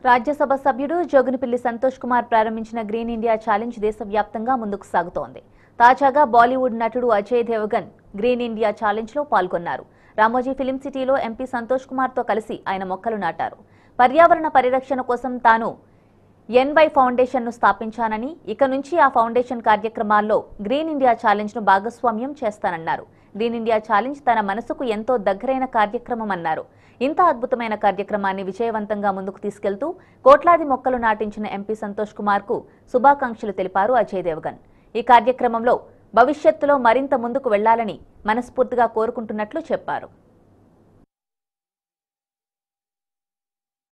రాజ్యసభ సభ్యుడు జోగినిపిల్లి సంతోష్ కుమార్ ప్రారంభించిన green India challenge దేశవ్యాప్తంగా ముందుకు సాగుతోంది తాజాగా బాలీవుడ్ నటుడు Ajay Devgan green India challenge లో పాల్గొన్నారు రామోజీ ఫిలిం సిటీలో ఎంపీ సంతోష్ కుమార్ తో కలిసి ఆయన మొక్కలు నాటారు పర్యావరణ పరిరక్షణ కోసం తాను ఎన్వై ఫౌండేషన్ ను స్థాపించానని ఇక నుంచి ఆ ఫౌండేషన్ కార్యక్రమాల్లో గ్రీన్ ఇండియా ఛాలెంజ్ ను భాగస్వామ్యం చేస్తానన్నారు గ్రీన్ ఇండియా ఛాలెంజ్ తన మనసుకు ఎంతో దగ్గరైన కార్యక్రమం అన్నారు ఇంత అద్భుతమైన కార్యక్రమాన్ని విజయవంతంగా ముందుకు తీసుకెళ్తూ కోట్లాది మొక్కలు నాటించిన ఎంపీ సంతోష్ కుమార్ కు శుభాకాంక్షలు తెలిపారు అజయ్ దేవగన్ ఈ కార్యక్రమంలో భవిష్యత్తులో మరింత ముందుకు వెళ్లాలని మనస్ఫూర్తిగా కోరుకుంటున్నట్లు చెప్పారు